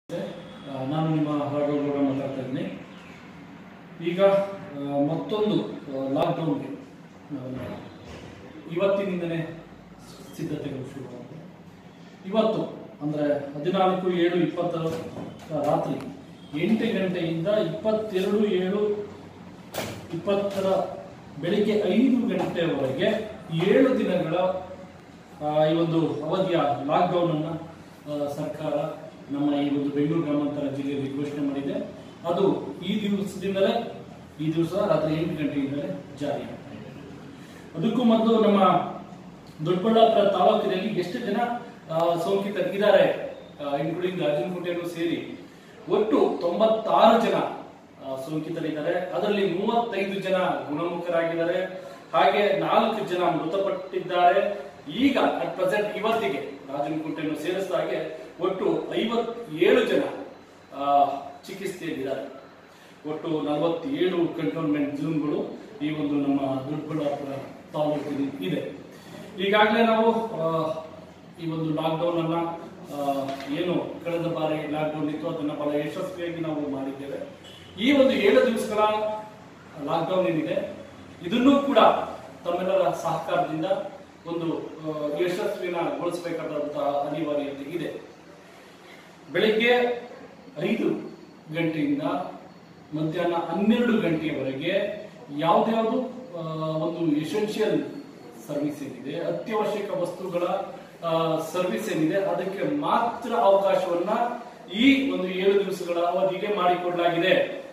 ಆ, ನಾನು ನಿಮ್ಮ ರಾಘವೇಗೌಡ ಮಾತಾಡ್ತಾ ಇದ್ದೀನಿ ಈಗ ಆ, ಮತ್ತೊಂದು ಲಾಕ್ಡೌನ್ಗೆ ಇವತ್ತಿನಿಂದಲೇ ಸಿದ್ಧತೆಗಳು ಶುರುವಾಗಿದೆ ಇವತ್ತು ಅಂದರೆ ಹದಿನಾಲ್ಕು ಏಳು ಇಪ್ಪತ್ತರ ರಾತ್ರಿ ಎಂಟು ಗಂಟೆಯಿಂದ ಇಪ್ಪತ್ತೆರಡು ಏಳು ಇಪ್ಪತ್ತರ ಬೆಳಿಗ್ಗೆ ಐದು ಗಂಟೆವರೆಗೆ ಏಳು ದಿನಗಳ ಆ, ಈ ಒಂದು ಅವಧಿಯ ಲಾಕ್ಡೌನ್ ಅನ್ನ ಆ, ಸರ್ಕಾರ ನಮ್ಮ ಈ ಒಂದು ಬೆಂಗಳೂರು ಗ್ರಾಮಾಂತರ ಜಿಲ್ಲೆಯಲ್ಲಿ ಘೋಷಣೆ ಮಾಡಿದೆ ಅದು ಈ ದಿವಸದಿಂದಲೇ ಈ ದಿವಸ ರಾತ್ರಿ ಎಂಟು ಗಂಟೆಯಿಂದಲೇ ಜಾರಿ ಆಗ್ತಾ ಇದೆ ಅದಕ್ಕೂ ಮೊದಲು ನಮ್ಮ ದೊಡ್ಡಬಳ್ಳಾಪುರ ತಾಲೂಕಿನಲ್ಲಿ ಎಷ್ಟು ಜನ ಆ, ಸೋಂಕಿತರಿದ್ದಾರೆ ಇನ್ಕ್ಲೂಡಿಂಗ್ ಅರ್ಜುನಕೋಟೆಯನ್ನು ಸೇರಿ ಒಟ್ಟು ತೊಂಬತ್ತಾರು ಜನ ಆ, ಸೋಂಕಿತರಿದ್ದಾರೆ ಅದರಲ್ಲಿ ಮೂವತ್ತೈದು ಜನ ಗುಣಮುಖರಾಗಿದ್ದಾರೆ ಹಾಗೆ ನಾಲ್ಕು ಜನ ಮೃತಪಟ್ಟಿದ್ದಾರೆ ಈಗ ಅಟ್ ಪ್ರೆಸೆಂಟ್ ಇವತ್ತಿಗೆ ರಾಜನಕುಂಟೆಯನ್ನು ಸೇರಿಸಿದಾಗೆ ಒಟ್ಟು ಐವತ್ತೇಳು ಜನ ಆ, ಚಿಕಿತ್ಸೆಯಲ್ಲಿದ್ದಾರೆ ಒಟ್ಟು ನಲವತ್ತೇಳು ಕಂಟೋನ್ಮೆಂಟ್ ಝೋನ್ಗಳು ಈ ಒಂದು ನಮ್ಮ ದೊಡ್ಡಬಳ್ಳಾಪುರ ತಾಲೂಕಿನಲ್ಲಿ ಇದೆ ಈಗಾಗಲೇ ನಾವು ಆ, ಈ ಒಂದು ಲಾಕ್ಡೌನ್ ಅನ್ನ ಆ, ಏನು ಕಳೆದ ಬಾರಿ ಲಾಕ್ಡೌನ್ ಇತ್ತು ಅದನ್ನ ಬಹಳ ಯಶಸ್ವಿಯಾಗಿ ನಾವು ಮಾಡಿದ್ದೇವೆ ಈ ಒಂದು ಏಳು ದಿವಸಗಳ ಲಾಕ್ಡೌನ್ ಏನಿದೆ ಇದನ್ನೂ ಕೂಡ ತಮ್ಮೆಲ್ಲರ ಸಹಕಾರದಿಂದ ಒಂದು ಆ, ಯಶಸ್ವಿನಗೊಳಿಸಬೇಕಾದಂತಹ ಅನಿವಾರ್ಯತೆ ಇದೆ ಬೆಳಿಗ್ಗೆ ಐದು ಗಂಟೆಯಿಂದ ಮಧ್ಯಾಹ್ನ ಹನ್ನೆರಡು ಗಂಟೆಯವರೆಗೆ ಯಾವ್ದ್ಯಾವ್ದು ಆ, ಒಂದು ಎಸೆನ್ಷಿಯಲ್ ಸರ್ವಿಸ್ ಏನಿದೆ ಅತ್ಯವಶ್ಯಕ ವಸ್ತುಗಳ ಸರ್ವಿಸ್ ಏನಿದೆ ಅದಕ್ಕೆ ಮಾತ್ರ ಅವಕಾಶವನ್ನ ಈ ಒಂದು ಏಳು ದಿವಸಗಳ ಅವಧಿಗೆ ಮಾಡಿಕೊಡಲಾಗಿದೆ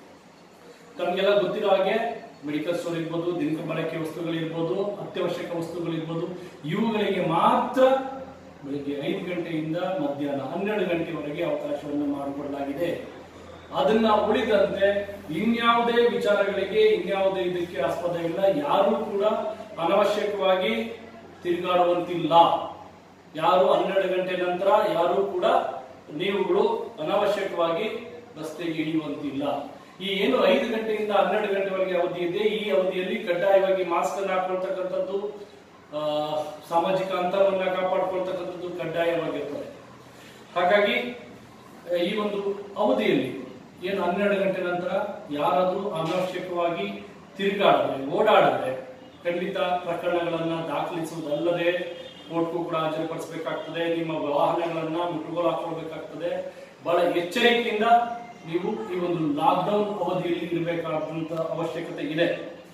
ತಮಗೆಲ್ಲ ಗೊತ್ತಿರೋ ಹಾಗೆ ಮೆಡಿಕಲ್ ಸ್ಟೋರ್ ಇರ್ಬೋದು ದಿನಕ ಬಳಕೆ ವಸ್ತುಗಳಿರ್ಬೋದು ಅತ್ಯವಶ್ಯಕ ವಸ್ತುಗಳಿರ್ಬೋದು ಇವುಗಳಿಗೆ ಮಾತ್ರ ಬೆಳಿಗ್ಗೆ ಐದು ಗಂಟೆಯಿಂದ ಮಧ್ಯಾಹ್ನ ಹನ್ನೆರಡು ಗಂಟೆವರೆಗೆ ಅವಕಾಶವನ್ನು ಮಾಡಿಕೊಡಲಾಗಿದೆ ಅದನ್ನ ಉಳಿದಂತೆ ಇನ್ಯಾವುದೇ ವಿಚಾರಗಳಿಗೆ ಇನ್ಯಾವುದೇ ಇದಕ್ಕೆ ಆಸ್ಪದ ಇಲ್ಲ ಯಾರು ಕೂಡ ಅನವಶ್ಯಕವಾಗಿ ತಿರುಗಾಡುವಂತಿಲ್ಲ ಯಾರು ಹನ್ನೆರಡು ಗಂಟೆ ನಂತರ ಯಾರು ಕೂಡ ನೀವುಗಳು ಅನಾವಶ್ಯಕವಾಗಿ ರಸ್ತೆಗೆ ಇಳಿಯುವಂತಿಲ್ಲ ಈ ಏನು ಐದು ಗಂಟೆಯಿಂದ ಹನ್ನೆರಡು ಗಂಟೆವರೆಗೆ ಅವಧಿ ಇದೆ ಈ ಅವಧಿಯಲ್ಲಿ ಕಡ್ಡಾಯವಾಗಿ ಮಾಸ್ಕ್ ಅನ್ನು ಹಾಕೊಳ್ತಕ್ಕಂಥದ್ದು ಆ, ಸಾಮಾಜಿಕ ಅಂತರವನ್ನ ಕಾಪಾಡ್ಕೊಳ್ತಕ್ಕಂಥದ್ದು ಕಡ್ಡಾಯವಾಗಿರ್ತದೆ ಹಾಗಾಗಿ ಆ, ಈ ಒಂದು ಅವಧಿಯಲ್ಲಿ ಏನು ಹನ್ನೆರಡು ಗಂಟೆ ನಂತರ ಯಾರಾದ್ರೂ ಅನಾವಶ್ಯಕವಾಗಿ ತಿರುಗಾಡಿದ್ರೆ ಓಡಾಡಿದ್ರೆ ಖಂಡಿತ ಪ್ರಕರಣಗಳನ್ನ ದಾಖಲಿಸುವುದಲ್ಲದೆ ಕೋರ್ಟ್ಗೂ ಕೂಡ ಹಾಜರುಪಡಿಸಬೇಕಾಗ್ತದೆ ನಿಮ್ಮ ವಾಹನಗಳನ್ನ ಮುಟ್ಟುಗೋಲು ಹಾಕೊಳ್ಬೇಕಾಗ್ತದೆ ಬಹಳ ಎಚ್ಚರಿಕೆಯಿಂದ ನೀವು ಈ ಒಂದು ಲಾಕ್ಡೌನ್ ಅವಧಿಯಲ್ಲಿ ಇರಬೇಕಾದಂತ ಅವಶ್ಯಕತೆ ಇದೆ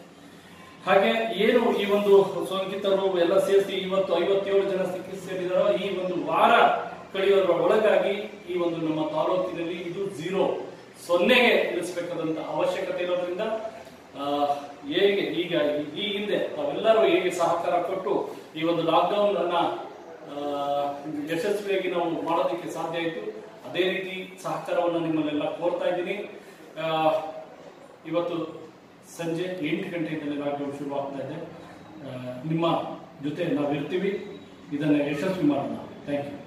ಹಾಗೆ ಏನು ಈ ಒಂದು ಸೋಂಕಿತರು ಎಲ್ಲ ಸೇರಿಸಿ ಇವತ್ತು ಐವತ್ತೇಳು ಜನ ಚಿಕಿತ್ಸೆಯಲ್ಲಿದ್ದಾರೋ ಈ ಒಂದು ವಾರ ಕಳೆಯೋದ್ರ ಒಳಗಾಗಿ ಈ ಒಂದು ನಮ್ಮ ತಾಲೂಕಿನಲ್ಲಿ ಇದು ಝೀರೋ ಸೊನ್ನೆಗೆ ಇಳಿಸಬೇಕಾದಂತ ಅವಶ್ಯಕತೆ ಇರೋದ್ರಿಂದ ಆ, ಹೇಗೆ ಈಗ ಈ ಹಿಂದೆ ತಾವೆಲ್ಲರೂ ಹೇಗೆ ಸಹಕಾರ ಕೊಟ್ಟು ಈ ಒಂದು ಲಾಕ್ಡೌನ್ ಅನ್ನ ಆ, ಯಶಸ್ವಿಯಾಗಿ ನಾವು ಮಾಡೋದಕ್ಕೆ ಸಾಧ್ಯ ಆಯಿತು ಅದೇ ರೀತಿ ಸಹಕಾರವನ್ನು ನಿಮ್ಮಲ್ಲೆಲ್ಲ ಕೋರ್ತಾ ಇದ್ದೀನಿ ಆ, ಇವತ್ತು ಸಂಜೆ ಎಂಟು ಗಂಟೆಯಿಂದಲೇ ಲಾಕ್ಡೌನ್ ಶುರು ಆಗ್ತಾ ಇದೆ ಆ, ನಿಮ್ಮ ಜೊತೆ ನಾವು ಇರ್ತೀವಿ ಇದನ್ನು ಯಶಸ್ವಿ ಮಾಡೋಣ ಥ್ಯಾಂಕ್ ಯು